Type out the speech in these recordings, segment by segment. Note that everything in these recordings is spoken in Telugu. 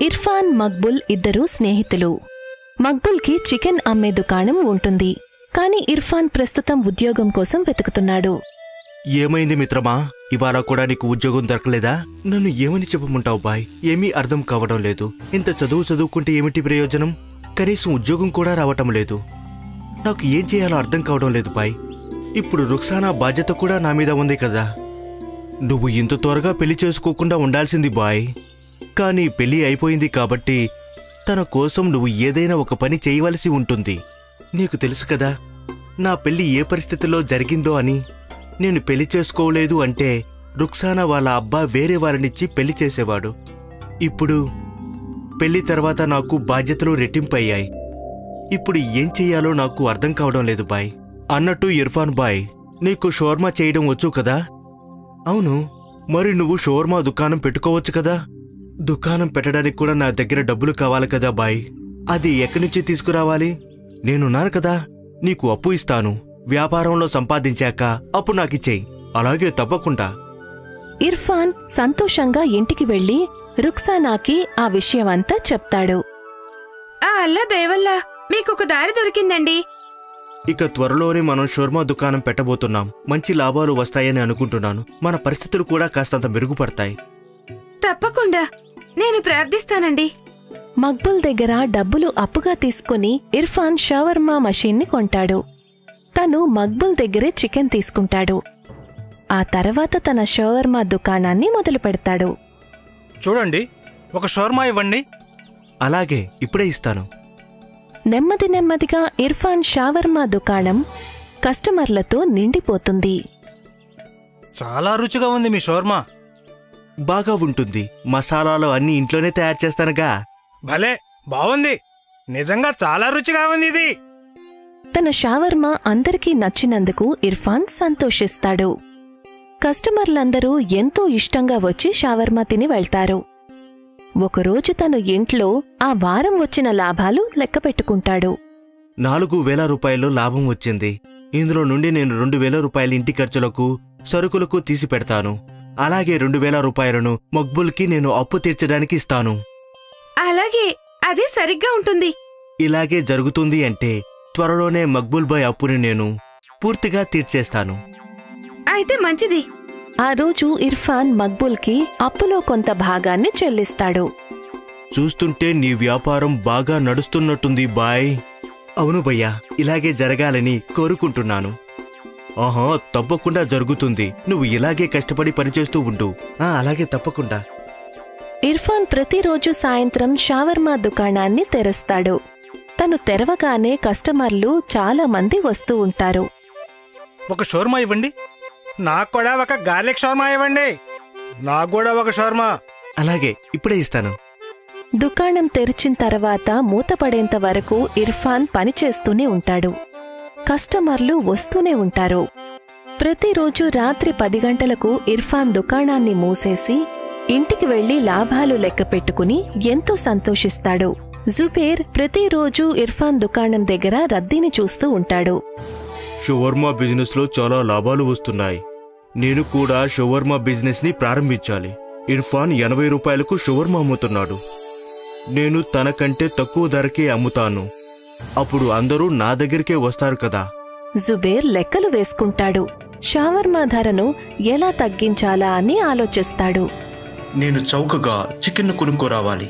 ఇర్ఫాన్ మక్బుల్ ఇద్దరూ స్నేహితులు మక్బుల్కి చికెన్ అమ్మే దుకాణం ఉంటుంది కాని ఇర్ఫాన్ ప్రస్తుతం ఉద్యోగం కోసం వెతుకుతున్నాడు ఏమైంది మిత్రమా ఇవాళ కూడా నీకు ఉద్యోగం దొరకలేదా నన్ను ఏమని చెప్పమంటావు బాయ్ ఏమీ అర్థం కావడం లేదు ఇంత చదువు చదువుకుంటే ఏమిటి ప్రయోజనం కనీసం ఉద్యోగం కూడా రావటం లేదు నాకు ఏం చేయాలో అర్థం కావడం లేదు బాయ్ ఇప్పుడు రుక్సానా బాధ్యత కూడా నా మీద ఉంది కదా నువ్వు ఇంత త్వరగా పెళ్లి చేసుకోకుండా ఉండాల్సింది బాయ్ కానీ పెళ్లి అయిపోయింది కాబట్టి తన కోసం నువ్వు ఏదైనా ఒక పని చేయవలసి ఉంటుంది నీకు తెలుసు కదా నా పెళ్లి ఏ పరిస్థితిలో జరిగిందో అని నేను పెళ్లి చేసుకోలేదు అంటే రుక్సానా వాళ్ళ అబ్బా వేరే వారినిచ్చి పెళ్లి చేసేవాడు ఇప్పుడు పెళ్లి తర్వాత నాకు బాధ్యతలు రెట్టింపయ్యాయి ఇప్పుడు ఏం చెయ్యాలో నాకు అర్థం కావడం లేదు బాయ్ అన్నట్టు ఇర్ఫాన్ బాయ్ నీకు షోర్మా చేయడం వచ్చు కదా అవును మరి నువ్వు షోర్మా దుకాణం పెట్టుకోవచ్చు కదా దుకాణం పెట్టడానికి కూడా నా దగ్గర డబ్బులు కావాలి కదా బాయ్ అది ఎక్కడి నుంచి తీసుకురావాలి నేనున్నాను కదా నీకు అప్పు ఇస్తాను వ్యాపారంలో సంపాదించాక అప్పు నాకిచ్చేయి అలాగే తప్పకుండా ఇర్ఫాన్ సంతోషంగా ఇంటికి వెళ్లి రుక్సానాకి ఆ విషయమంతా చెప్తాడు ఆ అల్లా దయవల్ల మీకొక దారి దొరికిందండి ఇక త్వరలోనే మనం షోర్మా దుకాణం పెట్టబోతున్నాం మంచి లాభాలు వస్తాయని అనుకుంటున్నాను మన పరిస్థితులు కూడా కాస్తంత మెరుగుపడతాయి తప్పకుండా నేను ప్రార్థిస్తానండి మక్బుల్ దగ్గర డబ్బులు అప్పుగా తీసుకుని ఇర్ఫాన్ షవర్మా మషీన్ని కొంటాడు తను మక్బుల్ దగ్గరే చికెన్ తీసుకుంటాడు ఆ తర్వాత తన షవర్మా దుకాణాన్ని మొదలు పెడతాడు చూడండి ఒక షోర్మా ఇవ్వండి అలాగే ఇప్పుడే ఇస్తాను నెమ్మది నెమ్మదిగా ఇర్ఫాన్ షవర్మా దుకాణం కస్టమర్లతో నిండిపోతుంది చాలా రుచిగా ఉంది మీ షోర్మా బాగా ఉంటుంది మసాలాలు అన్ని ఇంట్లోనే తయారు చేస్తానుగా భలే బాగుంది నిజంగా చాలా రుచిగా ఉంది ఇది తన షవర్మా అందరికీ నచ్చినందుకు ఇర్ఫాన్ సంతోషిస్తాడు కస్టమర్లందరూ ఎంతో ఇష్టంగా వచ్చి షవర్మా తిని వెళ్తారు ఒకరోజు తను ఇంట్లో ఆ వారం వచ్చిన లాభాలు లెక్కపెట్టుకుంటాడు నాలుగు వేల రూపాయలు లాభం వచ్చింది ఇందులో నుండి నేను రెండు వేల రూపాయల ఇంటి ఖర్చులకు సరుకులకు తీసి పెడతాను అలాగే రెండు వేల రూపాయలను మక్బుల్కి నేను అప్పు తీర్చడానికి ఇస్తాను అలాగే అదే సరిగ్గా ఉంటుంది ఇలాగే జరుగుతుంది అంటే త్వరలోనే మక్బుల్ బాయ్ అప్పుని నేను పూర్తిగా తీర్చేస్తాను అయితే మంచిది ఆ రోజు ఇర్ఫాన్ మక్బుల్కి అప్పులో కొంత భాగాన్ని చెల్లిస్తాడు చూస్తుంటే నీ వ్యాపారం బాగా నడుస్తున్నట్టుంది బాయ్ అవును భయ్యా ఇలాగే జరగాలని కోరుకుంటున్నాను ఆహా తప్పకుండా జరుగుతుంది నువ్వు ఇలాగే కష్టపడి పనిచేస్తూ ఉండు ఆ అలాగే తప్పకుండా ఇర్ఫాన్ ప్రతిరోజు సాయంత్రం షవర్మా దుకాణాన్ని తెరుస్తాడు తను తెరవగానే కస్టమర్లు చాలా మంది వస్తూ ఉంటారు ఒక షోర్మా ఇవ్వండి నాకు కూడా ఒక గార్లిక్ షోర్మా ఇవ్వండి నాకు కూడా ఒక షోర్మా అలాగే ఇప్పుడే ఇస్తాను దుకాణం తెరిచిన తర్వాత మూతపడేంత వరకు ఇర్ఫాన్ పనిచేస్తూనే ఉంటాడు కస్టమర్లు వస్తూనే ఉంటారు ప్రతిరోజు రాత్రి పది గంటలకు ఇర్ఫాన్ దుకాణాన్ని మూసేసి ఇంటికి వెళ్లి లాభాలు లెక్క పెట్టుకుని ఎంతో సంతోషిస్తాడు జుబేర్ ప్రతిరోజు ఇర్ఫాన్ దుకాణం దగ్గర రద్దీని చూస్తూ ఉంటాడు షవర్మా బిజినెస్ లో చాలా లాభాలు వస్తున్నాయి నేను కూడా షవర్మా బిజినెస్ ని ప్రారంభించాలి ఇర్ఫాన్ ఎనభై రూపాయలకు షవర్మా అమ్ముతున్నాడు నేను తనకంటే తక్కువ ధరకే అమ్ముతాను అప్పుడు అందరూ నా దగ్గరికే వస్తారు కదా జుబేర్ లెక్కలు వేసుకుంటాడు షవర్మా ధరను ఎలా తగ్గించాలా అని ఆలోచిస్తాడు నేను చౌకగా చికెన్ కొనుక్కోరావాలి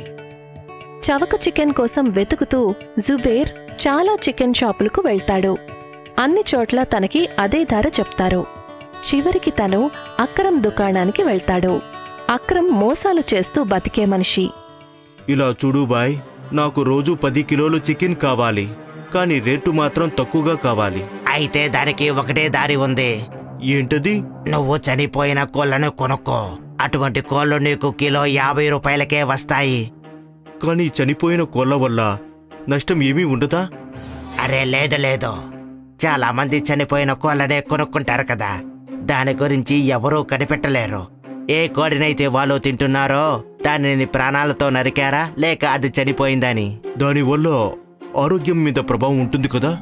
చవక చికెన్ కోసం వెతుకుతూ జుబేర్ చాలా చికెన్ షాపులకు వెళ్తాడు అన్ని చోట్ల తనకి అదే ధర చెప్తారు చివరికి తను అక్రమ్ దుకాణానికి వెళ్తాడు అక్రమ్ మోసాలు చేస్తూ బతికే మనిషి ఇలా చూడు బాయ్ నాకు రోజు పది కిలోలు చికెన్ కావాలి కానీ రేటు మాత్రం తక్కువగా కావాలి అయితే దానికి ఒకటే దారి ఉంది ఏంటది నువ్వు చనిపోయిన కోళ్లను కొనుక్కో అటువంటి కోళ్లు నీకు కిలో యాభై రూపాయలకే వస్తాయి కానీ చనిపోయిన కోళ్ళ వల్ల నష్టం ఏమీ ఉండదా అరే లేదు లేదు చాలా మంది చనిపోయిన కోళ్ళనే కొనుక్కుంటారు కదా దాని గురించి ఎవరూ కనిపెట్టలేరు ఏ కోడినైతే వాళ్ళు తింటున్నారో దానిని ప్రాణాలతో నరికారా లేక అది చనిపోయిందని దానివల్ల ఆరోగ్యం మీద ప్రభావం ఉంటుంది కదా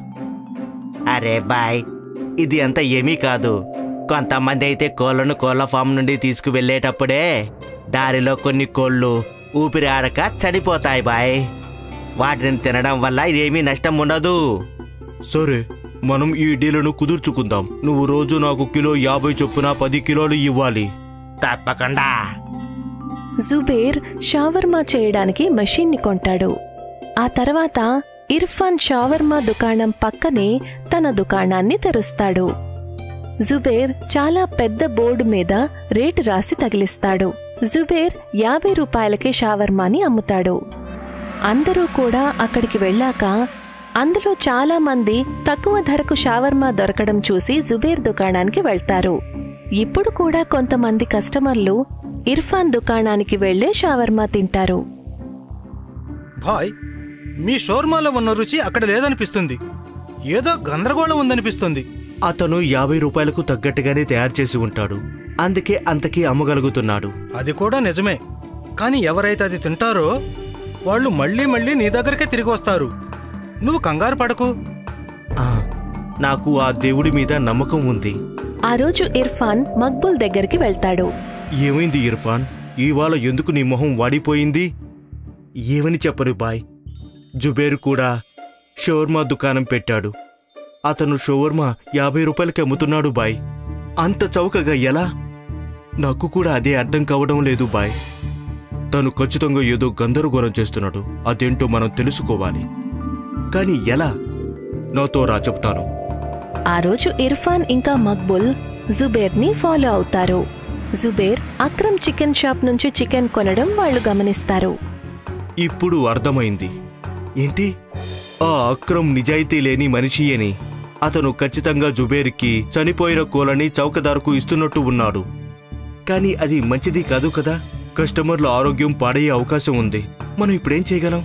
అరే బాయ్ ఇది అంత ఏమీ కాదు కొంతమంది అయితే కోళ్లను కోళ్ల ఫామ్ నుండి తీసుకువెళ్ళేటప్పుడే దారిలో కొన్ని కోళ్ళు ఊపిరి ఆడక చనిపోతాయి బాయ్ వాటిని తినడం వల్ల ఏమీ నష్టం ఉండదు సరే మనం ఈ డీలను కుదుర్చుకుందాం నువ్వు రోజు నాకు కిలో యాభై చొప్పున పది కిలోలు ఇవ్వాలి తప్పకుండా జుబేర్ షావర్మా చేయడానికి మషీన్ని కొంటాడు ఆ తర్వాత ఇర్ఫాన్ షావర్మా దుకాణం పక్కనే తన దుకాణాన్ని తెరుస్తాడు జుబేర్ చాలా పెద్ద బోర్డు మీద రేటు రాసి తగిలిస్తాడు జుబేర్ యాభై రూపాయలకే షావర్మాని అమ్ముతాడు అందరూ కూడా అక్కడికి వెళ్ళాక అందులో చాలా మంది తక్కువ ధరకు షావర్మా దొరకడం చూసి జుబేర్ దుకాణానికి వెళ్తారు ఇప్పుడు కూడా కొంతమంది కస్టమర్లు ఇర్ఫాన్ దుకాణానికి వెళ్లే షావర్మా తింటారు భాయ్ మీ షోర్మాలో ఉన్న రుచి అక్కడ లేదనిపిస్తుంది ఏదో గందరగోళం ఉందనిపిస్తుంది అతను యాభై రూపాయలకు తగ్గట్టుగానే తయారు చేసి ఉంటాడు అందుకే అంతకీ అమ్మగలుగుతున్నాడు అది కూడా నిజమే కానీ ఎవరైతే అది తింటారో వాళ్ళు మళ్ళీ మళ్ళీ నీ దగ్గరకే తిరిగి వస్తారు నువ్వు కంగారు పడకు ఆ, నాకు ఆ దేవుడి మీద నమ్మకం ఉంది ఆ రోజు ఇర్ఫాన్ మక్బుల్ దగ్గరికి వెళ్తాడు ఏమైంది ఇర్ఫాన్ ఇవాళ ఎందుకు నీ మొహం వాడిపోయింది ఏమని చెప్పరు బాయ్ జుబేర్ కూడా షవర్మా దుకాణం పెట్టాడు అతను షవర్మా యాభై రూపాయలకి అమ్ముతున్నాడు బాయ్ అంత చౌకగా ఎలా నాకు కూడా అదే అర్థం కావడం లేదు బాయ్ తను ఖచ్చితంగా ఏదో గందరగోళం చేస్తున్నాడు అదేంటో మనం తెలుసుకోవాలి కానీ ఎలా నాతో రా చెప్తాను ఆ రోజు ఇర్ఫాన్ ఇంకా మక్బుల్ జుబేర్ని ఫాలో అవుతారు జుబేర్ అక్రమ్ చికెన్ షాప్ నుంచి చికెన్ కొనడం వాళ్ళు గమనిస్తారు ఇప్పుడు అర్థమైంది ఏంటి ఆ అక్రమ్ నిజాయితీ లేని మనిషి అని అతను ఖచ్చితంగా జుబేర్కి చనిపోయిన కోలని చౌకదారుకు ఇస్తున్నట్టు ఉన్నాడు కానీ అది మంచిది కాదు కదా కస్టమర్ల ఆరోగ్యం పాడయ్యే అవకాశం ఉంది మనం ఇప్పుడేం చేయగలం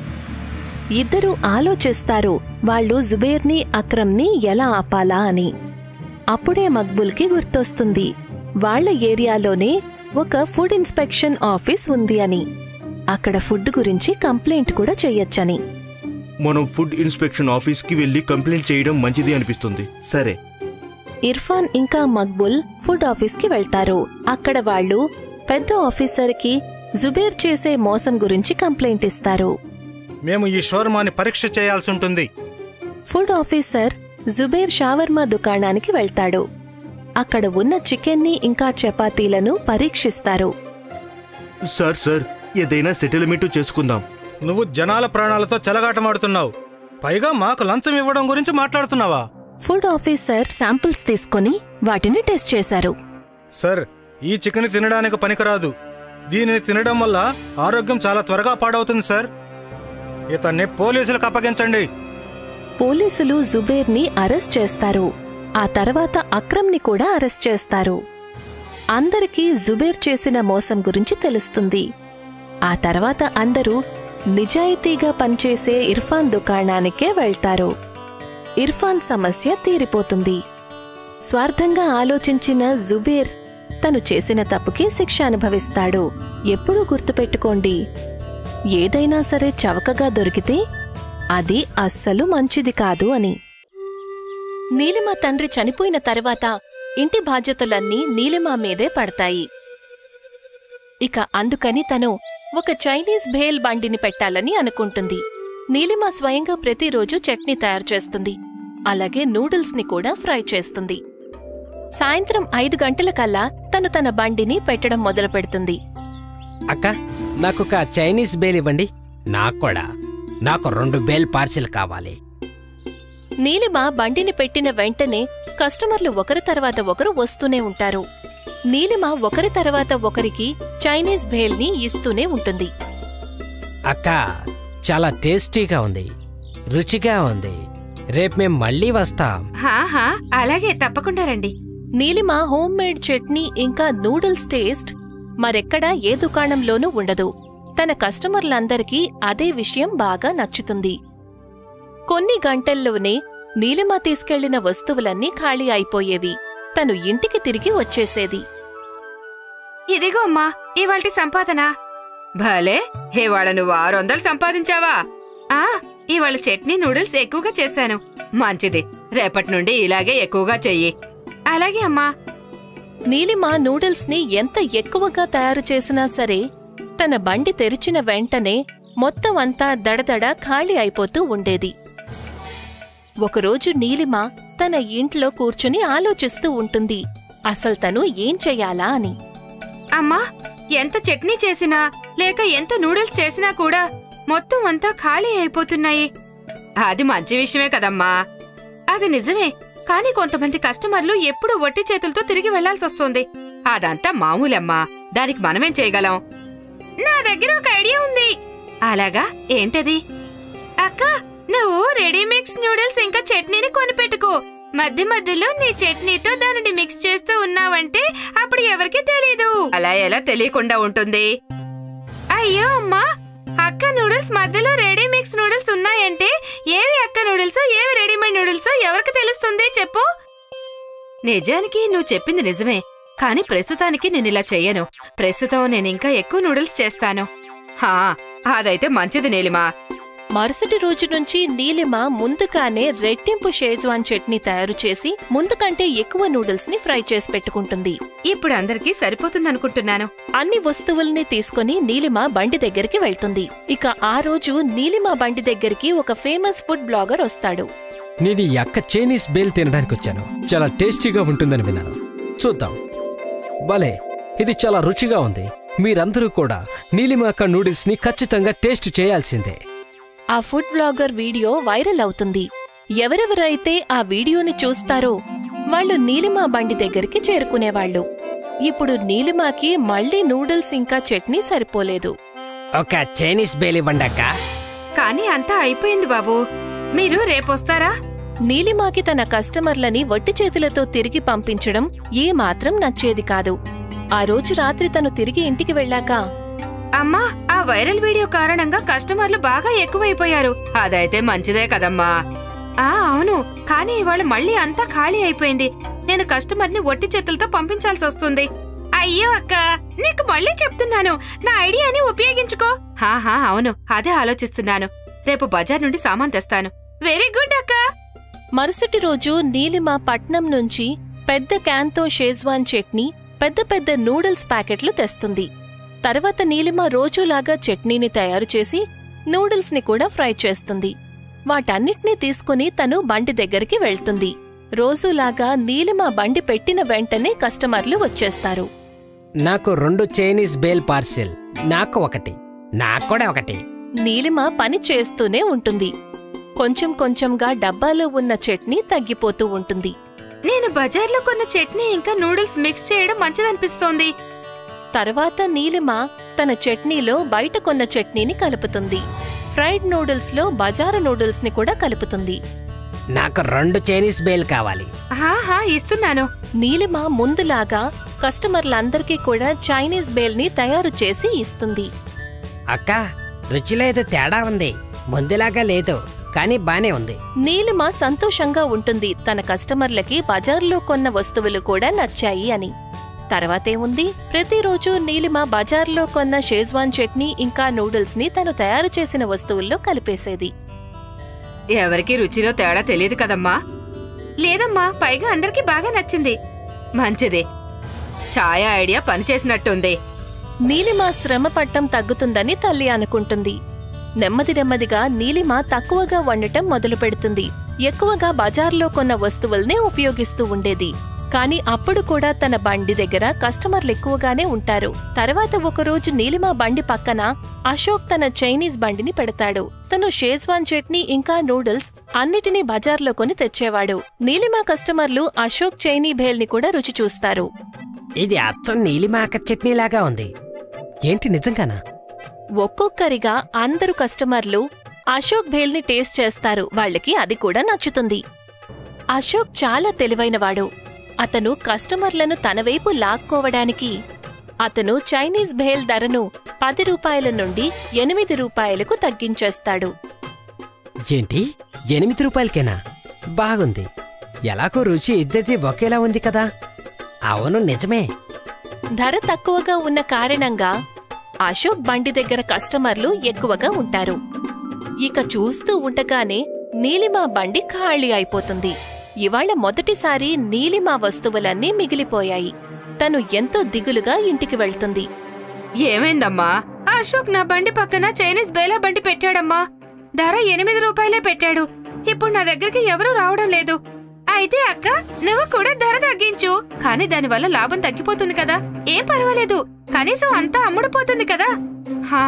ఇద్దరూ ఆలోచిస్తారు వాళ్ళు జుబేర్ని అక్రమ్ని ఎలా ఆపాలా అని అప్పుడే మక్బుల్కి గుర్తొస్తుంది వాళ్ళ ఏరియాలోనే ఒక ఫుడ్ ఇన్స్పెక్షన్ ఆఫీస్ ఉంది అని అక్కడ ఫుడ్ గురించి కంప్లైంట్ కూడా చెయ్యొచ్చని మనం ఫుడ్ ఇన్స్పెక్షన్ ఆఫీస్కి వెళ్ళి కంప్లైంట్ చేయడం మంచిది అనిపిస్తుంది సరే ఇర్ఫాన్ ఇంకా మక్బుల్ ఫుడ్ ఆఫీస్కి వెళ్తారు అక్కడ వాళ్ళు పెద్ద ఆఫీసర్కి జుబేర్ చేసే మోసం గురించి కంప్లైంట్ ఇస్తారు మేము ఈ షోర్మాని పరీక్ష చేయాల్సి ఉంటుంది ఫుడ్ ఆఫీసర్ జుబేర్ షావర్మా దుకాణానికి వెళ్తాడు అక్కడ ఉన్న చికెన్ని ఇంకా చపాతీలను పరీక్షిస్తారు సార్ సార్ ఏదైనా సెటిల్మెంట్ చేసుకుందాం నువ్వు జనాల ప్రాణాలతో చెలగాటమాడుతున్నావు పైగా మాకు లంచం ఇవ్వడం గురించి మాట్లాడుతున్నావా ఫుడ్ ఆఫీసర్ శాంపిల్స్ తీసుకొని వాటిని టెస్ట్ చేశారు సార్ ఈ చికెన్ తినడానికి పనికిరాదు దీనిని తినడం వల్ల ఆరోగ్యం చాలా త్వరగా పాడవుతుంది సార్ ఇతన్ని పోలీసులకు అప్పగించండి పోలీసులు జుబేర్ని అరెస్ట్ చేస్తారు ఆ తర్వాత అక్రమ్ని కూడా అరెస్ట్ చేస్తారు అందరికీ జుబేర్ చేసిన మోసం గురించి తెలుస్తుంది ఆ తర్వాత అందరూ నిజాయితీగా పనిచేసే ఇర్ఫాన్ దుకాణానికే వెళ్తారు ఇర్ఫాన్ సమస్య తీరిపోతుంది స్వార్థంగా ఆలోచించిన జుబేర్ తను చేసిన తప్పుకి శిక్ష అనుభవిస్తాడు ఎప్పుడూ గుర్తుపెట్టుకోండి ఏదైనా సరే చవకగా దొరికితే అది అస్సలు మంచిది కాదు అని నీలిమ తండ్రి చనిపోయిన తర్వాత ఇంటి బాధ్యతలన్నీ నీలిమ మీదే పడతాయి ఇక అందుకని తను ఒక చైనీస్ భేల్ బండిని పెట్టాలని అనుకుంటుంది నీలిమ స్వయంగా ప్రతిరోజు చట్నీ తయారు చేస్తుంది అలాగే నూడిల్స్ ని కూడా ఫ్రై చేస్తుంది సాయంత్రం ఐదు గంటలకల్లా తను తన బండిని పెట్టడం మొదలు పెడుతుంది అక్క నాకొక చైనీస్ బేల్ ఇవ్వండి నాకు కూడా నాకు రెండు బేల్ పార్సిల్ కావాలి నీలిమ బండిని పెట్టిన వెంటనే కస్టమర్లు ఒకరి తర్వాత ఒకరు వస్తూనే ఉంటారు నీలిమ ఒకరి తర్వాత ఒకరికి చైనీస్ భేల్ని ఇస్తూనే ఉంటుంది అక్క చాలా టేస్టీగా ఉంది రుచిగా ఉంది రేపు మేం మళ్ళీ వస్తాం హాహా అలాగే తప్పకుండా రండి నీలిమ హోమ్ మేడ్ చట్నీ ఇంకా నూడిల్స్ టేస్ట్ మరెక్కడా ఏ దుకాణంలోనూ ఉండదు తన కస్టమర్లందరికీ అదే విషయం బాగా నచ్చుతుంది కొన్ని గంటల్లోనే నీలిమ తీసుకెళ్లిన వస్తువులన్నీ ఖాళీ అయిపోయేవి తను ఇంటికి తిరిగి వచ్చేసేది ఇదిగో అమ్మా ఇవాల్టి సంపాదన భలే ఇవాళ నువ్వు ఆరు వందలు సంపాదించావా ఆ ఇవాళ చట్నీ నూడిల్స్ ఎక్కువగా చేశాను మంచిది రేపటి నుండి ఇలాగే ఎక్కువగా చెయ్యి అలాగే అమ్మా నీలిమ నూడిల్స్ ని ఎంత ఎక్కువగా తయారు చేసినా సరే తన బండి తెరిచిన వెంటనే మొత్తం అంతా దడదడ ఖాళీ అయిపోతూ ఉండేది ఒకరోజు నీలిమ తన ఇంట్లో కూర్చుని ఆలోచిస్తూ ఉంటుంది అసలు తను ఏం చెయ్యాలా అని అమ్మా ఎంత చట్నీ చేసినా లేక ఎంత నూడిల్స్ చేసినా కూడా మొత్తం అంతా ఖాళీ అయిపోతున్నాయి అది మంచి విషయమే కదమ్మా అది నిజమే కానీ కొంతమంది కస్టమర్లు ఎప్పుడూ ఒట్టి చేతులతో తిరిగి వెళ్లాల్సొస్తుంది అదంతా మామూలమ్మా దానికి మనమేం చేయగలం నా దగ్గర ఒక ఐడియా ఉంది అలాగా ఏంటది అక్క నువ్వు రెడీమిక్స్ నూడిల్స్ ఇంకా చట్నీని కొనిపెట్టుకో మధ్య మధ్యలో నీ చట్నీతో దానిని మిక్స్ చేస్తూ ఉన్నావంటే అప్పుడు ఎవరికీ తెలీదు అలా ఎలా తెలియకుండా ఉంటుంది అయ్యో అమ్మా అక్క నూడిల్స్ మధ్యలో రెడీ మిక్స్ నూడిల్స్ ఉన్నాయంటే ఏవి అక్క నూడిల్స్ ఏవి రెడీమేడ్ నూడిల్స్ ఎవరికి తెలుస్తుంది చెప్పు నిజానికి నువ్వు చెప్పింది నిజమే కానీ ప్రస్తుతానికి నేను ఇలా చెయ్యను ప్రస్తుతం నేను ఇంకా ఎక్కువ నూడిల్స్ చేస్తాను హా అదైతే మంచిది నీలిమా మరుసటి రోజు నుంచి నీలిమ ముందుగానే రెట్టింపు షేజ్వాన్ చట్నీ తయారు చేసి ముందు కంటే ఎక్కువ నూడిల్స్ ని ఫ్రై చేసి పెట్టుకుంటుంది ఇప్పుడు అందరికీ సరిపోతుందనుకుంటున్నాను అన్ని వస్తువుల్ని తీసుకుని నీలిమ బండి దగ్గరికి వెళ్తుంది ఇక ఆ రోజు నీలిమ బండి దగ్గరికి ఒక ఫేమస్ ఫుడ్ బ్లాగర్ వస్తాడు నేను ఈ అక్క చైనీస్ బేల్ తినడానికి వచ్చాను చాలా టేస్టీగా ఉంటుందని విన్నాను చూద్దాం భలే ఇది చాలా రుచిగా ఉంది మీరందరూ కూడా నీలిమ అక్క నూడిల్స్ ని ఖచ్చితంగా టేస్ట్ చేయాల్సిందే ఆ ఫుడ్ బ్లాగర్ వీడియో వైరల్ అవుతుంది ఎవరెవరైతే ఆ వీడియోని చూస్తారో వాళ్ళు నీలిమ బండి దగ్గరికి చేరుకునేవాళ్ళు ఇప్పుడు నీలిమాకి మళ్ళీ నూడిల్స్ ఇంకా చట్నీ సరిపోలేదు ఒక చైనీస్ బేల్ ఇవ్వండి అక్క కానీ అంతా అయిపోయింది బాబు మీరు రేపొస్తారా నీలిమాకి తన కస్టమర్లని వట్టి చేతులతో తిరిగి పంపించడం ఏమాత్రం నచ్చేది కాదు ఆ రోజు రాత్రి తను తిరిగి ఇంటికి వెళ్ళాక అమ్మా ఆ వైరల్ వీడియో కారణంగా కస్టమర్లు బాగా ఎక్కువైపోయారు అదైతే మంచిదే కదమ్మా ఆ అవును కానీ ఇవాళ మళ్ళీ అంతా ఖాళీ అయిపోయింది నేను కస్టమర్ని ఒట్టి చేతులతో పంపించాల్సి వస్తుంది అయ్యో అక్క నీకు మళ్ళీ చెప్తున్నాను నా ఐడియాని ఉపయోగించుకో హాహా అవును అదే ఆలోచిస్తున్నాను రేపు బజార్ నుండి సామాన్ తెస్తాను వెరీ గుడ్ అక్క మరుసటి రోజు నీలిమ పట్నం నుంచి పెద్ద క్యాన్తో షేజ్వాన్ చట్నీ పెద్ద పెద్ద నూడిల్స్ ప్యాకెట్లు తెస్తుంది తర్వాత నీలిమ రోజులాగా చట్నీని తయారు చేసి నూడిల్స్ని కూడా ఫ్రై చేస్తుంది వాటన్నిటినీ తీసుకుని తను బండి దగ్గరికి వెళ్తుంది రోజులాగా నీలిమ బండి పెట్టిన వెంటనే కస్టమర్లు వచ్చేస్తారు నాకు రెండు చైనీస్ బేల్ పార్సిల్ నాకు ఒకటి నాకు కూడా ఒకటి నీలిమ పని చేస్తూనే ఉంటుంది కొంచెం కొంచెంగా డబ్బాలో ఉన్న చట్నీ తగ్గిపోతూ ఉంటుంది నేను బజార్లో కొన్న చట్నీ ఇంకా నూడిల్స్ మిక్స్ చేయడం మంచిదనిపిస్తోంది తర్వాత నీలిమ తన చట్నీలో బయట కొన్న చట్నీని కలుపుతుంది ఫ్రైడ్ నూడిల్స్లో బజారు నూడిల్స్ని కూడా కలుపుతుంది నాకు రెండు చైనీస్ బేల్ కావాలి హాహా ఇస్తున్నాను నీలిమ ముందులాగా కస్టమర్లందరికీ కూడా చైనీస్ బేల్ని తయారు చేసి ఇస్తుంది అక్క రుచిలో ఏదో తేడా ఉంది ముందులాగా లేదు కానీ బానే ఉంది నీలిమ సంతోషంగా ఉంటుంది తన కస్టమర్లకి బజార్లో కొన్న వస్తువులు కూడా నచ్చాయి అని తర్వాతేముంది ప్రతిరోజు నీలిమ బజార్లో కొన్న షేజ్వాన్ చట్నీ ఇంకా నూడిల్స్ ని తను తయారు చేసిన వస్తువుల్లో కలిపేసేది ఎవరికి రుచిలో తేడా తెలియదు కదమ్మా లేదమ్మా పైగా అందరికీ బాగా నచ్చింది మంచిది ఛాయ ఐడియా పనిచేసినట్టుంది నీలిమ శ్రమ పట్టం తగ్గుతుందని తల్లి అనుకుంటుంది నెమ్మది నెమ్మదిగా నీలిమ తక్కువగా వండటం మొదలు పెడుతుంది ఎక్కువగా బజార్లో కొన్న వస్తువుల్నే ఉపయోగిస్తూ ఉండేది కాని అప్పుడు కూడా తన బండి దగ్గర కస్టమర్లు ఎక్కువగానే ఉంటారు తర్వాత ఒకరోజు నీలిమ బండి పక్కన అశోక్ తన చైనీస్ బండిని పెడతాడు తను షేజ్వాన్ చట్నీ ఇంకా నూడిల్స్ అన్నిటినీ బజార్లో కొని తెచ్చేవాడు నీలిమ కస్టమర్లు అశోక్ చైనీ భేల్ని కూడా రుచి చూస్తారు ఇది అచ్చం నీలిమాక చట్నీలాగా ఉంది ఏంటి నిజంగానా ఒక్కొక్కరిగా అందరు కస్టమర్లు అశోక్ భేల్ని టేస్ట్ చేస్తారు వాళ్ళకి అది కూడా నచ్చుతుంది అశోక్ చాలా తెలివైనవాడు అతను కస్టమర్లను తన వైపు లాక్కోవడానికి అతను చైనీస్ భేల్ ధరను పది రూపాయల నుండి ఎనిమిది రూపాయలకు తగ్గించేస్తాడు ఏంటి ఎనిమిది రూపాయలకేనా బాగుంది ఎలాగో రుచి ఇద్దరిది ఒకేలా ఉంది కదా అవును నిజమే ధర తక్కువగా ఉన్న కారణంగా అశోక్ బండి దగ్గర కస్టమర్లు ఎక్కువగా ఉంటారు ఇక చూస్తూ ఉండగానే నీలిమా బండి ఖాళీ అయిపోతుంది ఇవాళ మొదటిసారి నీలిమా వస్తువులన్నీ మిగిలిపోయాయి తను ఎంతో దిగులుగా ఇంటికి వెళ్తుంది ఏమైందమ్మా అశోక్ నా బండి పక్కన చైనీస్ బేలా బండి పెట్టాడమ్మా ధర ఎనిమిది రూపాయలే పెట్టాడు ఇప్పుడు నా దగ్గరికి ఎవరూ రావడం లేదు అయితే అక్క నువ్వు కూడా ధర తగ్గించు కానీ దానివల్ల లాభం తగ్గిపోతుంది కదా ఏం పర్వాలేదు కనీసం అంతా అమ్ముడుపోతుంది కదా హా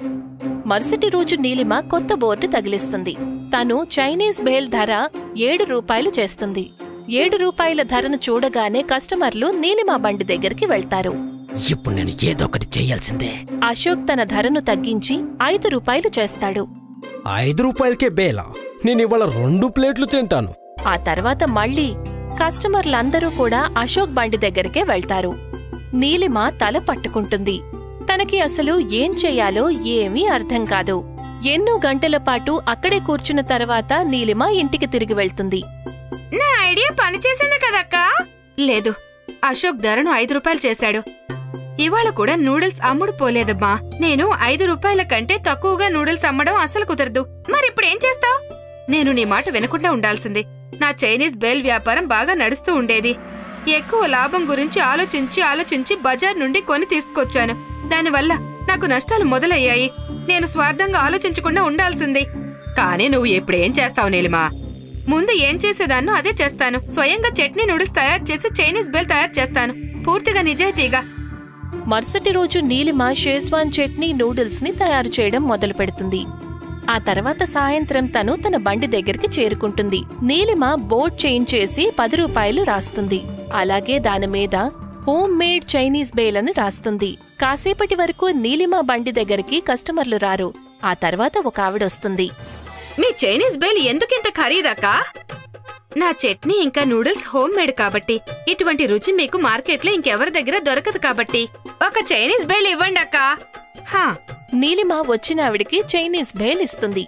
మరుసటి రోజు నీలిమ కొత్త బోర్డు తగిలిస్తుంది తను చైనీస్ బేల్ ధర ఏడు రూపాయలు చేస్తుంది ఏడు రూపాయల ధరను చూడగానే కస్టమర్లు నీలిమ బండి దగ్గరికి వెళ్తారు ఇప్పుడు నేను ఏదో ఒకటి చేయాల్సిందే అశోక్ తన ధరను తగ్గించి ఐదు రూపాయలు చేస్తాడు ఐదు రూపాయలకే బేలా నేను ఇవాళ రెండు ప్లేట్లు తింటాను ఆ తర్వాత మళ్ళీ కస్టమర్లందరూ కూడా అశోక్ బండి దగ్గరికే వెళ్తారు నీలిమ తల పట్టుకుంటుంది తనకి అసలు ఏం చెయ్యాలో ఏమీ అర్థం కాదు ఎన్నో గంటల పాటు అక్కడే కూర్చున్న తర్వాత నీలిమ ఇంటికి తిరిగి వెళ్తుంది నా ఐడియా పనిచేసింది కదక్కా లేదు అశోక్ ధరను ఐదు రూపాయలు చేశాడు ఇవాళ కూడా నూడిల్స్ అమ్ముడు పోలేదమ్మా నేను ఐదు రూపాయల కంటే తక్కువగా నూడిల్స్ అమ్మడం అసలు కుదరదు మరిప్పుడు ఏం చేస్తావ్ నేను నీ మాట వినకుండా ఉండాల్సింది నా చైనీస్ బేల్ వ్యాపారం బాగా నడుస్తూ ఉండేది ఎక్కువ లాభం గురించి ఆలోచించి ఆలోచించి బజార్ నుండి కొని తీసుకొచ్చాను దానివల్ల నాకు నష్టాలు మొదలయ్యాయి నేను స్వార్థంగా ఆలోచించకుండా ఉండాల్సింది కానీ నువ్వు ఇప్పుడేం చేస్తావు నీలిమా ముందు ఏం చేసేదాన్నో అదే చేస్తాను స్వయంగా చట్నీ నూడిల్స్ తయారు చేసి చైనీస్ బేల్ తయారు చేస్తాను పూర్తిగా నిజాయితీగా మరుసటి రోజు నీలిమ షేజ్వాన్ చట్నీ నూడిల్స్ ని తయారు చేయడం మొదలు పెడుతుంది ఆ తర్వాత సాయంత్రం తను తన బండి దగ్గరికి చేరుకుంటుంది నీలిమ బోర్డ్ చేయించేసి పది రూపాయలు రాస్తుంది అలాగే దాని మీద హోమ్ మేడ్ చైనీస్ బేలని రాస్తుంది కాసేపటి వరకు నీలిమ బండి దగ్గరికి కస్టమర్లు రారు ఆ తర్వాత ఒక ఆవిడొస్తుంది మీ చైనీస్ బేల్ ఎందుకింత ఖరీదక్కా నా చట్నీ ఇంకా నూడిల్స్ హోమ్ మేడ్ కాబట్టి ఇటువంటి రుచి మీకు మార్కెట్లో ఇంకెవరి దగ్గర దొరకదు కాబట్టి ఒక చైనీస్ బేల్ ఇవ్వండి అక్కా హా నీలిమ వచ్చిన ఆవిడికి చైనీస్ బేల్ ఇస్తుంది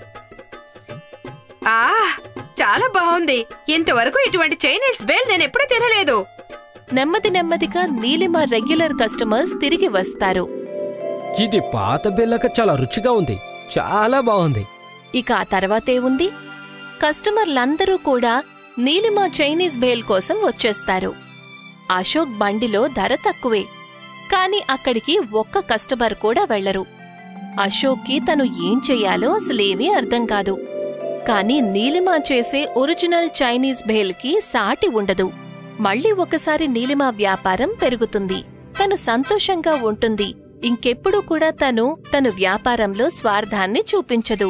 ఆ చాలా బాగుంది ఇంతవరకు ఇటువంటి చైనీస్ బేల్ నేను ఎప్పుడూ తినలేదు నెమ్మది నెమ్మదిగా నీలిమ రెగ్యులర్ కస్టమర్స్ తిరిగి వస్తారు ఇది పాత బెల్లక చాలా రుచిగా ఉంది చాలా బాగుంది ఇక ఆ తర్వాతే ఉంది కస్టమర్లందరూ కూడా నీలిమ చైనీస్ బేల్ కోసం వచ్చేస్తారు అశోక్ బండిలో ధర తక్కువే కాని అక్కడికి ఒక్క కస్టమర్ కూడా వెళ్లరు అశోక్కి తను ఏం చెయ్యాలో అసలేమీ అర్థం కాదు కాని నీలిమ చేసే ఒరిజినల్ చైనీస్ బేల్కి సాటి ఉండదు మళ్ళీ ఒకసారి నీలిమ వ్యాపారం పెరుగుతుంది తను సంతోషంగా ఉంటుంది ఇంకెప్పుడు కూడా తను తను వ్యాపారంలో స్వార్థాన్ని చూపించదు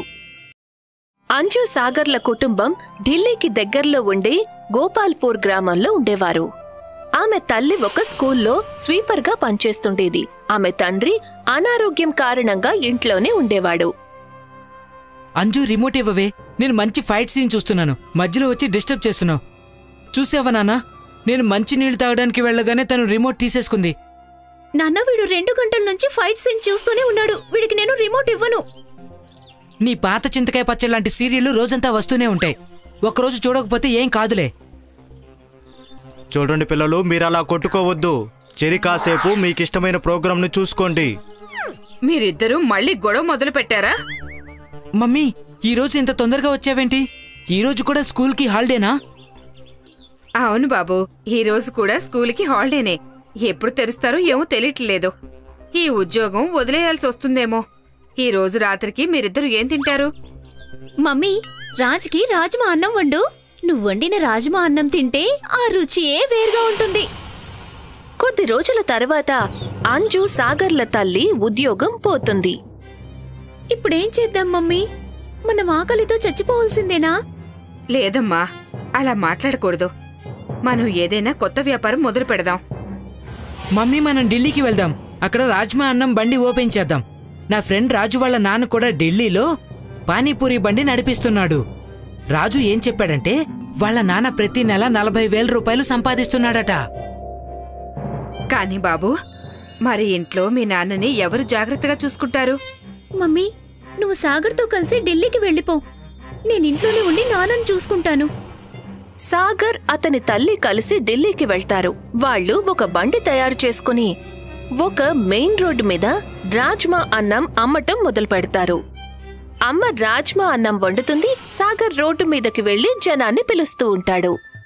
అంజు సాగర్ల కుటుంబం ఢిల్లీకి దగ్గర్లో ఉండే గోపాల్పూర్ గ్రామంలో ఉండేవారు ఆమె తల్లి ఒక స్కూల్లో స్వీపర్గా పనిచేస్తుండేది ఆమె తండ్రి అనారోగ్యం కారణంగా ఇంట్లోనే ఉండేవాడు అంజు రిమోట్ ఇవ్వవే నేను మంచి ఫైట్ సీన్ చూస్తున్నాను మధ్యలో వచ్చి డిస్టర్బ్ చేస్తున్నావు చూసావా నాన్న నేను మంచి నీళ్లు తాగడానికి వెళ్ళగానే తను రిమోట్ తీసేసుకుంది నాన్న వీడు రెండు గంటల నుంచి ఫైట్ సీన్ చూస్తూనే ఉన్నాడు వీడికి నేను రిమోట్ ఇవ్వను నీ పాత చింతకాయ పచ్చడి లాంటి సీరియళ్లు రోజంతా వస్తూనే ఉంటాయి ఒకరోజు చూడకపోతే ఏం కాదులే చూడండి పిల్లలు మీరు అలా కొట్టుకోవద్దు చెరి కాసేపు మీకు ఇష్టమైన ప్రోగ్రాంను చూసుకోండి మీరిద్దరూ మళ్ళీ గొడవ మొదలు పెట్టారా మమ్మీ ఈ రోజు ఇంత తొందరగా వచ్చావేంటి ఈ రోజు కూడా స్కూల్కి హాలిడేనా అవును బాబు ఈ రోజు కూడా స్కూల్కి హాలిడేనే ఎప్పుడు తెరుస్తారో ఏమో తెలియట్లేదు ఈ ఉద్యోగం వదిలేయాల్సి వస్తుందేమో ఈ రోజు రాత్రికి మీరిద్దరు ఏం తింటారు మమ్మీ రాజ్కి రాజ్మా అన్నం వండు నువ్వు వండిన రాజ్మా అన్నం తింటే ఆ రుచియే వేరుగా ఉంటుంది కొద్ది రోజుల తర్వాత అంజు సాగర్ల తల్లి ఉద్యోగం పోతుంది ఇప్పుడేం చేద్దాం మమ్మీ మనం ఆకలితో చచ్చిపోవాల్సిందేనా లేదమ్మా అలా మాట్లాడకూడదు మనం ఏదైనా కొత్త వ్యాపారం మొదలు పెడదాం మమ్మీ మనం ఢిల్లీకి వెళ్దాం అక్కడ రాజ్మా అన్నం బండి ఓపెన్ చేద్దాం నా ఫ్రెండ్ రాజు వాళ్ళ నాన్న కూడా ఢిల్లీలో పానీపూరి బండి నడిపిస్తున్నాడు రాజు ఏం చెప్పాడంటే వాళ్ళ నాన్న ప్రతి నెల నలభై వేల రూపాయలు సంపాదిస్తున్నాడట కానీ బాబు మరి ఇంట్లో మీ నాన్నని ఎవరు జాగ్రత్తగా చూసుకుంటారు మమ్మీ నువ్వు సాగర్తో కలిసి ఢిల్లీకి వెళ్ళిపో నేను ఇంట్లోనే ఉండి నాన్నని చూసుకుంటాను సాగర్ అతని తల్లి కలిసి ఢిల్లీకి వెళ్తారు వాళ్ళు ఒక బండి తయారు చేసుకుని ఒక మెయిన్ రోడ్డు మీద రాజ్మా అన్నం అమ్మటం మొదలు పెడతారు అమ్మ రాజ్మా అన్నం వండుతుంది సాగర్ రోడ్డు మీదకి వెళ్లి జనాన్ని పిలుస్తూ ఉంటాడు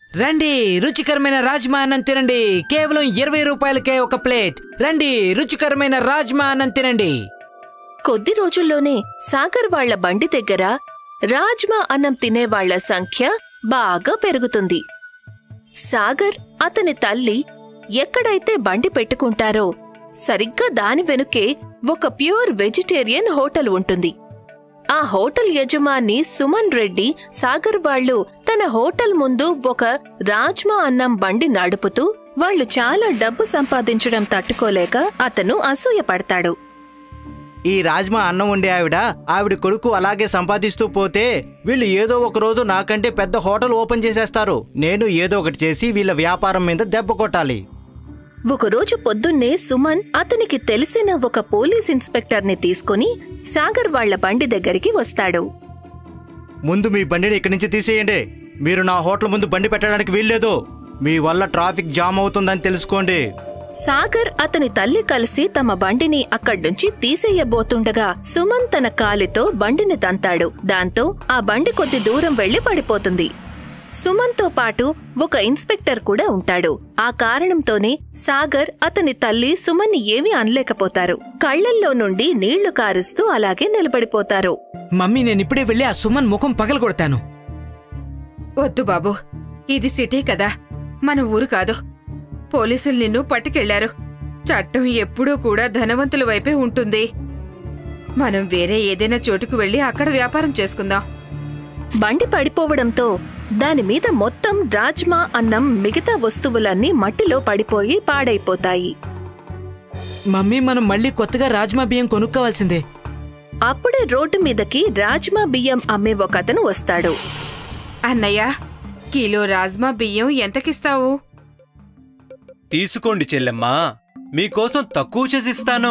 రండి రుచికరమైన రాజ్మా అన్నం తినండి కేవలం ఇరవై రూపాయలకే ఒక ప్లేట్ రండి రుచికరమైన రాజ్మా అన్నం తినండి కొద్ది రోజుల్లోనే సాగర్ వాళ్ళ బండి దగ్గర రాజ్మా అన్నం తినేవాళ్ల సంఖ్య బాగా పెరుగుతుంది సాగర్ అతని తల్లి ఎక్కడైతే బండి పెట్టుకుంటారో సరిగ్గా దాని వెనుకే ఒక ప్యూర్ వెజిటేరియన్ హోటల్ ఉంటుంది ఆ హోటల్ యజమాని సుమన్ రెడ్డి సాగర్ వాళ్ళు తన హోటల్ ముందు ఒక రాజ్మా అన్నం బండి నడుపుతూ వాళ్ళు చాలా డబ్బు సంపాదించడం తట్టుకోలేక అతను అసూయపడతాడు ఈ రాజ్మా అన్నం ఉండే ఆవిడ ఆవిడ కొడుకు అలాగే సంపాదిస్తూ పోతే వీళ్ళు ఏదో ఒక రోజు నాకంటే పెద్ద హోటల్ ఓపెన్ చేసేస్తారు నేను ఏదో ఒకటి చేసి వీళ్ళ వ్యాపారం మీద దెబ్బ కొట్టాలి ఒకరోజు పొద్దున్నే సుమన్ అతనికి తెలిసిన ఒక పోలీస్ ఇన్స్పెక్టర్ని తీసుకుని సాగర్ వాళ్ళ బండి దగ్గరికి వస్తాడు ముందు మీ బండిని ఇక్కడి నుంచి తీసేయండి మీరు నా హోటల్ ముందు బండి పెట్టడానికి వీల్లేదు మీ వల్ల ట్రాఫిక్ జామ్ అవుతుందని తెలుసుకోండి సాగర్ అతని తల్లి కలిసి తమ బండిని అక్కడ్నుంచి తీసేయబోతుండగా సుమన్ తన కాలితో బండిని తంతాడు దాంతో ఆ బండి కొద్ది దూరం వెళ్లి పడిపోతుంది సుమన్తో పాటు ఒక ఇన్స్పెక్టర్ కూడా ఉంటాడు ఆ కారణంతోనే సాగర్ అతని తల్లి సుమన్ని ఏమీ అనలేకపోతారు కళ్లల్లో నుండి నీళ్లు కారుస్తూ అలాగే నిలబడిపోతారు మమ్మీ నేను ఇప్పుడే వెళ్ళి ఆ సుమన్ ముఖం పగలగొడతాను వద్దు బాబు ఇది సిటీ కదా మన ఊరు కాదు పోలీసులు నిన్ను పట్టుకెళ్లారు చట్టం ఎప్పుడూ కూడా ధనవంతుల వైపే ఉంటుంది మనం వేరే ఏదైనా చోటుకు వెళ్లి అక్కడ వ్యాపారం చేసుకుందాం బండి పడిపోవడంతో దానిమీద మొత్తం రాజ్మా అన్నం మిగతా వస్తువులన్నీ మట్టిలో పడిపోయి పాడైపోతాయి మమ్మీ మనం మళ్ళీ కొత్తగా రాజ్మా బియ్యం కొనుక్కోవాల్సిందే అప్పుడే రోడ్డు మీదకి రాజ్మా బియ్యం అమ్మే ఒకతను వస్తాడు అన్నయ్య కిలో రాజ్మా బియ్యం ఎంతకిస్తావు తీసుకోండి చెల్లెమ్మా మీకోసం తక్కువ చేసిస్తాను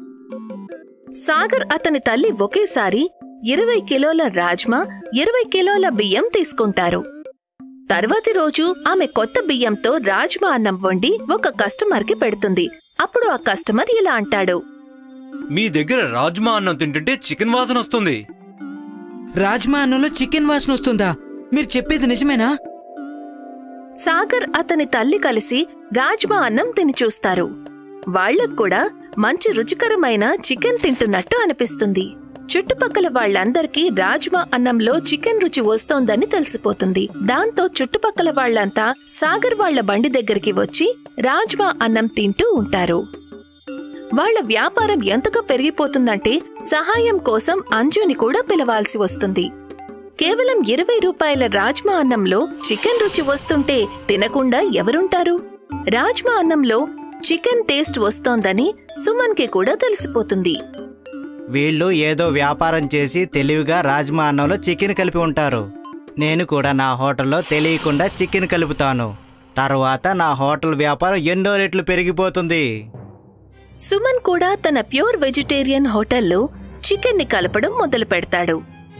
సాగర్ అతని తల్లి ఒకేసారి ఇరవై కిలోల రాజ్మా ఇరవై కిలోల బియ్యం తీసుకుంటారు తర్వాతి రోజు ఆమె కొత్త బియ్యంతో రాజ్మా అన్నం వండి ఒక కస్టమర్కి పెడుతుంది అప్పుడు ఆ కస్టమర్ ఇలా అంటాడు మీ దగ్గర రాజ్మా అన్నం తింటుంటే చికెన్ వాసన వస్తుంది రాజ్మా అన్నంలో చికెన్ వాసన వస్తుందా మీరు చెప్పేది నిజమేనా సాగర్ అతని తల్లి కలిసి రాజ్మా అన్నం తిని చూస్తారు వాళ్లకు కూడా మంచి రుచికరమైన చికెన్ తింటున్నట్టు అనిపిస్తుంది చుట్టుపక్కల వాళ్ళందరికీ రాజ్మా అన్నంలో చికెన్ రుచి వస్తోందని తెలిసిపోతుంది దాంతో చుట్టుపక్కల వాళ్ళంతా సాగర్ వాళ్ళ బండి దగ్గరికి వచ్చి రాజ్మా అన్నం తింటూ ఉంటారు వాళ్ళ వ్యాపారం ఎంతగా పెరిగిపోతుందంటే సహాయం కోసం అంజుని కూడా పిలవాల్సి వస్తుంది కేవలం ఇరవై రూపాయల రాజ్మా అన్నంలో చికెన్ రుచి వస్తుంటే తినకుండా ఎవరుంటారు రాజ్మా అన్నంలో చికెన్ టేస్ట్ వస్తోందని సుమన్కి కూడా తెలిసిపోతుంది వీళ్ళు ఏదో వ్యాపారం చేసి తెలివిగా రాజ్మా అన్నంలో చికెన్ కలిపి ఉంటారు నేను కూడా నా హోటల్లో తెలియకుండా చికెన్ కలుపుతాను తర్వాత నా హోటల్ వ్యాపారం ఎన్నో రెట్లు పెరిగిపోతుంది సుమన్ కూడా తన ప్యూర్ వెజిటేరియన్ హోటల్లో చికెన్ని కలపడం మొదలు పెడతాడు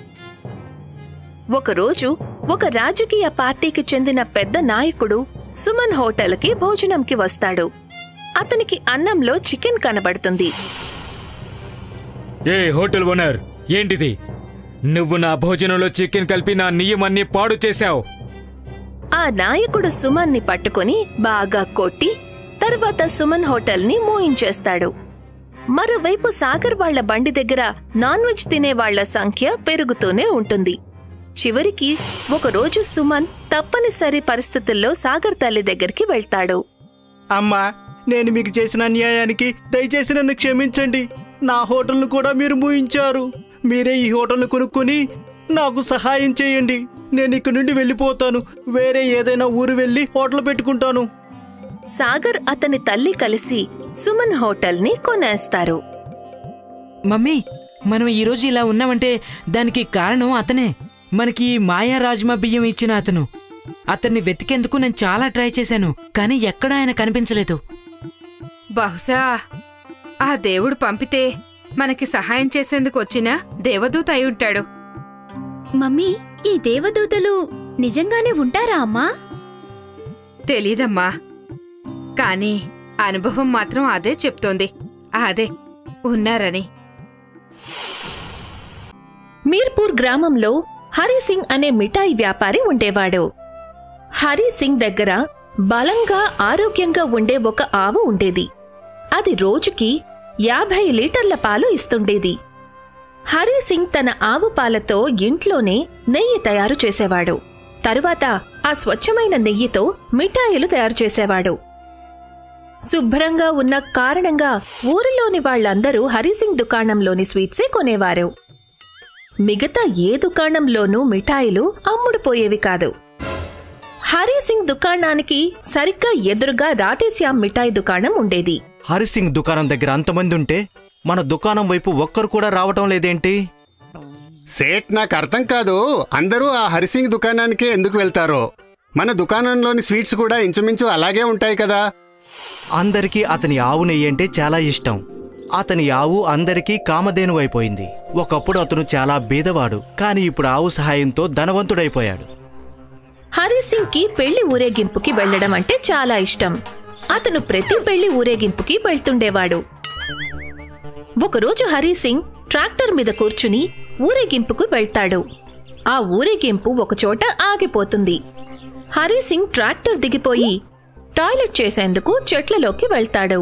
ఒకరోజు ఒక రాజకీయ పార్టీకి చెందిన పెద్ద నాయకుడు సుమన్ హోటల్కి భోజనంకి వస్తాడు అతనికి అన్నంలో చికెన్ కనబడుతుంది ఏ హోటల్ ఓనర్ ఏంటిది నువ్వు నా భోజనంలో చికెన్ కలిపి నా నియమాన్ని పాడు చేశావు ఆ నాయకుడు సుమన్ని పట్టుకొని బాగా కొట్టి తర్వాత సుమన్ హోటల్ని మూయించేస్తాడు మరోవైపు సాగర్ వాళ్ళ బండి దగ్గర నాన్ వెజ్ తినే వాళ్ళ సంఖ్య పెరుగుతూనే ఉంటుంది చివరికి ఒకరోజు సుమన్ తప్పనిసరి పరిస్థితుల్లో సాగర్ తల్లి దగ్గరికి వెళ్తాడు అమ్మా నేను మీకు చేసిన అన్యాయానికి దయచేసి నన్ను క్షమించండి నా హోటల్ను కూడా మీరు మూయించారు మీరే ఈ హోటల్ను కొనుక్కొని నాకు సహాయం చేయండి నేను ఇక్కడి నుండి వెళ్ళిపోతాను వేరే ఏదైనా ఊరు వెళ్ళి హోటల్ పెట్టుకుంటాను సాగర్ అతని తల్లి కలిసి సుమన్ హోటల్ని కొనేస్తారు మమ్మీ మనం ఈరోజు ఇలా ఉన్నామంటే దానికి కారణం అతనే మనకి ఈ మాయా రాజ్మా బియ్యం ఇచ్చిన అతను అతన్ని వెతికేందుకు నేను చాలా ట్రై చేశాను కానీ ఎక్కడా ఆయన కనిపించలేదు బహుశా ఆ దేవుడు పంపితే మనకి సహాయం చేసేందుకు వచ్చిన దేవదూత అయి ఉంటాడు మమ్మీ ఈ దేవదూతలు నిజంగానే ఉంటారా అమ్మా తెలీదమ్మా కానీ అనుభవం మాత్రం అదే చెప్తోంది అదే ఉన్నారని మీర్పూర్ గ్రామంలో హరిసింగ్ అనే మిఠాయి వ్యాపారి ఉండేవాడు హరి సింగ్ దగ్గర బలంగా ఆరోగ్యంగా ఉండే ఒక ఆవు ఉండేది అది రోజుకి యాభై లీటర్ల పాలు ఇస్తుండేది హరి సింగ్ తన ఆవు పాలతో ఇంట్లోనే నెయ్యి తయారు చేసేవాడు తరువాత ఆ స్వచ్ఛమైన నెయ్యితో మిఠాయిలు తయారు చేసేవాడు శుభ్రంగా ఉన్న కారణంగా ఊరిలోని వాళ్ళందరూ హరిసింగ్ దుకాణంలోని స్వీట్సే కొనేవారు మిగతా ఏ దుకాణంలోనూ మిఠాయిలు అమ్ముడుపోయేవి కాదు హరిసింగ్ దుకాణానికి సరిగ్గా ఎదురుగా రాధేశ్యామ్ మిఠాయి దుకాణం ఉండేది హరిసింగ్ దుకాణం దగ్గర అంతమంది ఉంటే మన దుకాణం వైపు ఒక్కరు కూడా రావటం లేదేంటి సేట్ నాకు అర్థం కాదు అందరూ ఆ హరిసింగ్ దుకాణానికే ఎందుకు వెళ్తారో మన దుకాణంలోని స్వీట్స్ కూడా ఇంచుమించు అలాగే ఉంటాయి కదా అందరికీ అతని ఆవు నెయ్యి అంటే చాలా ఇష్టం అతని ఆవు అందరికీ కామధేను అయిపోయింది ఒకప్పుడు అతను చాలా బీదవాడు కానీ ఇప్పుడు ఆవు సహాయంతో ధనవంతుడైపోయాడు హరిసింగ్ కి పెళ్లి ఊరేగింపుకి వెళ్లడం అంటే చాలా ఇష్టం అతను ప్రతి పెళ్లి ఊరేగింపుకి వెళ్తుండేవాడు ఒకరోజు హరిసింగ్ ట్రాక్టర్ మీద కూర్చుని ఊరేగింపుకు వెళ్తాడు ఆ ఊరేగింపు ఒకచోట ఆగిపోతుంది హరిసింగ్ ట్రాక్టర్ దిగిపోయి టాయిలెట్ చేసేందుకు చెట్లలోకి వెళ్తాడు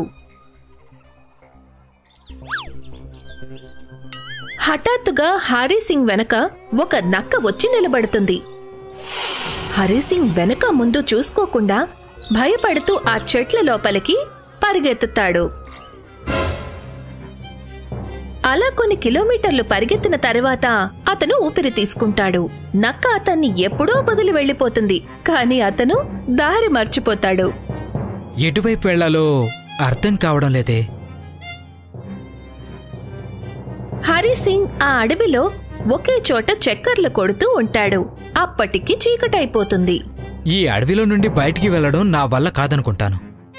హఠాత్తుగా హరిసింగ్ వెనక ఒక నక్క వచ్చి నిలబడుతుంది హరిసింగ్ వెనక ముందు చూసుకోకుండా భయపడుతూ ఆ చెట్ల లోపలికి పరిగెత్తుతాడు అలా కొన్ని కిలోమీటర్లు పరిగెత్తిన తర్వాత అతను ఊపిరి తీసుకుంటాడు నక్క అతన్ని ఎప్పుడో వదిలి వెళ్ళిపోతుంది కానీ అతను దారి మర్చిపోతాడు ఎటువైపు వెళ్లాలో అర్థం కావడం లేదే హరిసింగ్ ఆ అడవిలో ఒకే చోట చక్కర్లు కొడుతూ ఉంటాడు అప్పటికి చీకటైపోతుంది ఈ అడవిలో నుండి బయటికి వెళ్లడం నా వల్ల కాదనుకుంటాను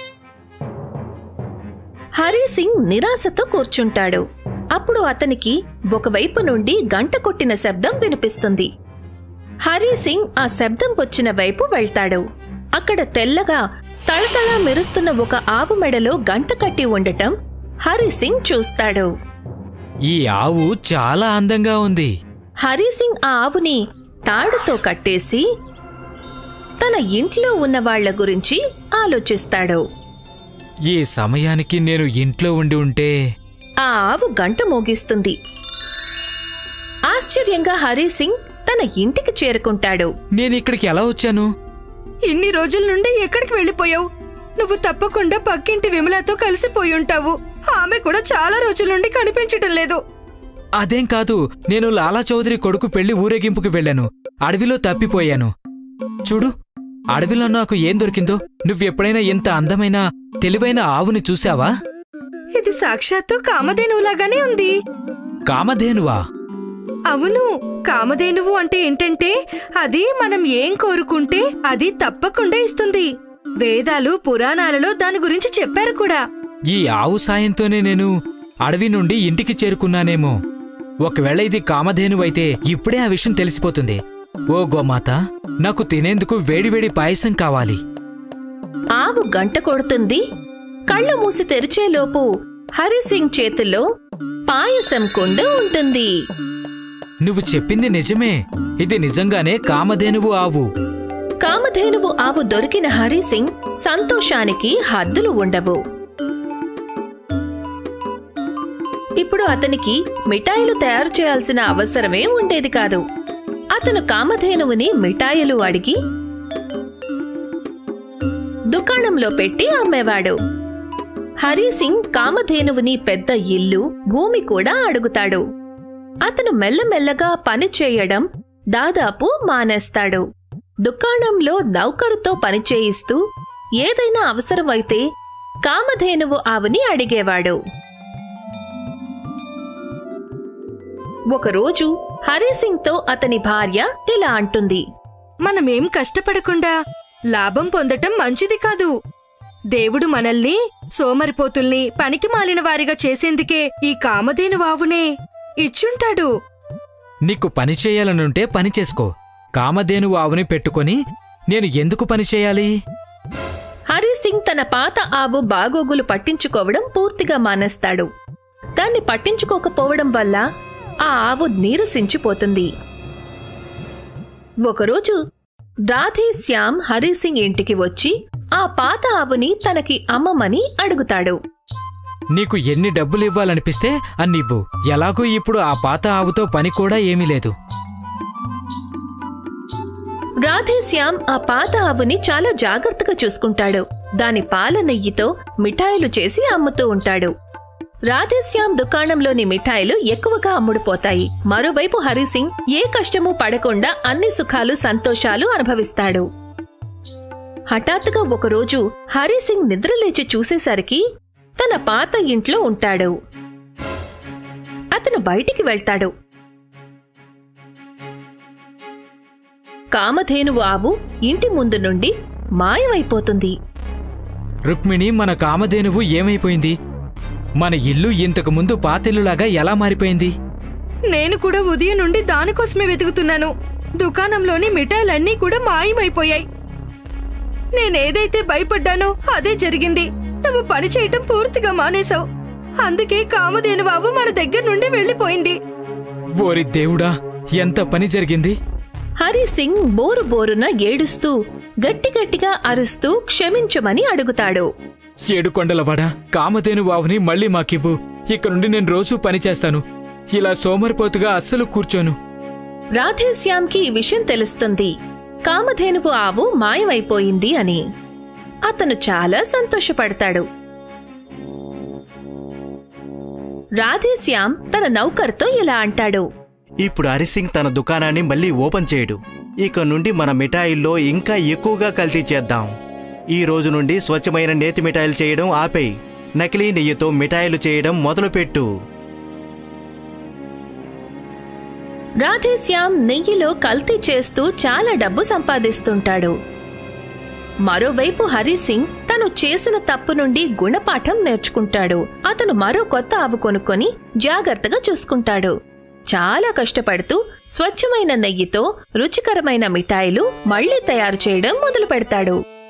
హరిసింగ్ నిరాశతో కూర్చుంటాడు అప్పుడు అతనికి ఒకవైపు నుండి గంట కొట్టిన శబ్దం వినిపిస్తుంది హరిసింగ్ ఆ శబ్దం వచ్చిన వైపు వెళ్తాడు అక్కడ తెల్లగా తళతళ మెరుస్తున్న ఒక ఆవు మెడలో గంట కట్టి ఉండటం హరిసింగ్ చూస్తాడు ఈ ఆవు చాలా అందంగా ఉంది హరిసింగ్ ఆ ఆవుని తాడుతో కట్టేసి తన ఇంట్లో ఉన్న వాళ్ళ గురించి ఆలోచిస్తాడు ఈ సమయానికి నేను ఇంట్లో ఉండి ఉంటే ఆ ఆవు గంట మోగిస్తుంది ఆశ్చర్యంగా హరిసింగ్ తన ఇంటికి చేరుకుంటాడు నేను ఇక్కడికి ఎలా వచ్చాను ఇన్ని రోజుల నుండి ఎక్కడికి వెళ్ళిపోయావు నువ్వు తప్పకుండా పక్కింటి విమలతో కలిసిపోయి ఉంటావు ఆమె కూడా చాలా రోజుల నుండి కనిపించటం లేదు అదేం కాదు నేను లాలా చౌదరి కొడుకు పెళ్లి ఊరేగింపుకి వెళ్ళాను అడవిలో తప్పిపోయాను చూడు అడవిలో నాకు ఏం దొరికిందో నువ్వెప్పుడైనా ఇంత అందమైన తెలివైన ఆవుని చూసావా ఇది సాక్షాత్తు కామధేనువులాగానే ఉంది కామధేనువా అవును కామధేనువు అంటే ఏంటంటే అది మనం ఏం కోరుకుంటే అది తప్పకుండా ఇస్తుంది వేదాలు పురాణాలలో దాని గురించి చెప్పారు కూడా ఈ ఆవు సాయంతోనే నేను అడవి నుండి ఇంటికి చేరుకున్నానేమో ఒకవేళ ఇది కామధేనువైతే ఇప్పుడే ఆ విషయం తెలిసిపోతుంది ఓ గోమాత నాకు తినేందుకు వేడివేడి పాయసం కావాలి ఆవు గంట కొడుతుంది కళ్ళు మూసి తెరిచేలోపు హరిసింగ్ చేతిలో పాయసం కుండ ఉంటుంది నువ్వు చెప్పింది నిజమే ఇది నిజంగానే కామధేనువు ఆవు కామధేనువు ఆవు దొరికిన హరిసింగ్ సంతోషానికి హద్దులు ఉండవు ఇప్పుడు అతనికి మిఠాయిలు తయారు చేయాల్సిన అవసరమే ఉండేది కాదు అతను కామధేనువుని మిఠాయిలు అడిగి దుకాణంలో పెట్టి అమ్మేవాడు హరిసింగ్ కామధేనువుని పెద్ద ఇల్లు భూమి కూడా అడుగుతాడు అతను మెల్లమెల్లగా పని చేయడం దాదాపు మానేస్తాడు దుకాణంలో నౌకరుతో పనిచేయిస్తూ ఏదైనా అవసరమైతే కామధేనువు ఆవుని అడిగేవాడు ఒకరోజు హరిసింగ్తో అతని భార్య ఇలా అంటుంది మనమేం కష్టపడకుండా లాభం పొందటం మంచిది కాదు దేవుడు మనల్ని సోమరిపోతుల్ని పనికి మాలిన వారిగా చేసేందుకే ఈ కామధేను వావునే ఇచ్చుంటాడు నీకు పని చేయాలనుంటే పని చేసుకో కామధేనువు ఆవుని పెట్టుకొని నేను ఎందుకు పని చేయాలి హరిసింగ్ తన పాత ఆవు బాగోగులు పట్టించుకోవడం పూర్తిగా మానేస్తాడు దాన్ని పట్టించుకోకపోవడం వల్ల ఆ ఆవు నీరసించిపోతుంది ఒకరోజు రాధే శ్యామ్ హరి సింగ్ ఇంటికి వచ్చి ఆ పాత ఆవుని తనకి అమ్మమని అడుగుతాడు నీకు ఎన్ని డబ్బులు ఇవ్వాలనిపిస్తే అన్నివ్వు ఎలాగో ఇప్పుడు ఆ పాత ఆవుతో పని కూడా ఏమీ లేదు రాధేశ్యామ్ ఆ పాత ఆవుని చాలా జాగ్రత్తగా చూసుకుంటాడు దాని పాల నెయ్యితో మిఠాయిలు చేసి అమ్ముతూ ఉంటాడు రాధేశ్యామ్ దుకాణంలోని మిఠాయిలు ఎక్కువగా అమ్ముడుపోతాయి మరోవైపు హరిసింగ్ ఏ కష్టమూ పడకుండా అన్ని సుఖాలు సంతోషాలు అనుభవిస్తాడు హఠాత్తుగా ఒకరోజు హరిసింగ్ నిద్రలేచి చూసేసరికి తన పాత ఇంట్లో ఉంటాడు అతను బయటికి వెళ్తాడు కామధేనువు ఆవు ఇంటి ముందు నుండి మాయమైపోతుంది రుక్మిణి మన కామధేనువు ఏమైపోయింది మన ఇల్లు ఇంతకు ముందు పాతిల్లులాగా ఎలా మారిపోయింది నేను కూడా ఉదయం నుండి దానికోసమే వెతుకుతున్నాను దుకాణంలోని మిఠాయిలన్నీ కూడా మాయమైపోయాయి నేనేదైతే భయపడ్డానో అదే జరిగింది నువ్వు పని చేయటం పూర్తిగా మానేశావు అందుకే కామధేనుబాబు మన దగ్గర నుండి వెళ్ళిపోయింది ఓరి దేవుడా ఎంత పని జరిగింది హరి సింగ్ బోరు బోరున ఏడుస్తూ గట్టి గట్టిగా అరుస్తూ క్షమించమని అడుగుతాడు ఏడుకొండలవాడా కామధేను వావుని మళ్ళీ మాకివ్వు ఇక నుండి నేను రోజూ పని చేస్తాను ఇలా సోమరిపోతుగా అస్సలు కూర్చోను రాధేశ్యామ్కి ఈ విషయం తెలుస్తుంది కామధేనువు ఆవు మాయమైపోయింది అని అతను చాలా సంతోషపడతాడు రాధేశ్యామ్ తన నౌకర్తో ఇలా అంటాడు ఇప్పుడు హరిసింగ్ తన దుకాణాన్ని మళ్ళీ ఓపెన్ చేయడు ఇక నుండి మన మిఠాయిల్లో ఇంకా ఎక్కువగా కల్తీ చేద్దాం ఈ రోజు నుండి స్వచ్ఛమైన నేతి మిఠాయిలు చేయడం ఆపేయి నకిలీ నెయ్యితో మిఠాయిలు చేయడం మొదలుపెట్టు రాధేశ్యామ్ నెయ్యిలో కల్తీ చేస్తూ చాలా డబ్బు సంపాదిస్తుంటాడు మరోవైపు హరి సింగ్ తను చేసిన తప్పు నుండి గుణపాఠం నేర్చుకుంటాడు అతను మరో కొత్త ఆవు కొనుక్కొని జాగ్రత్తగా చూసుకుంటాడు చాలా కష్టపడుతూ స్వచ్ఛమైన నెయ్యితో రుచికరమైన మిఠాయిలు మళ్లీ తయారు చేయడం మొదలు పెడతాడు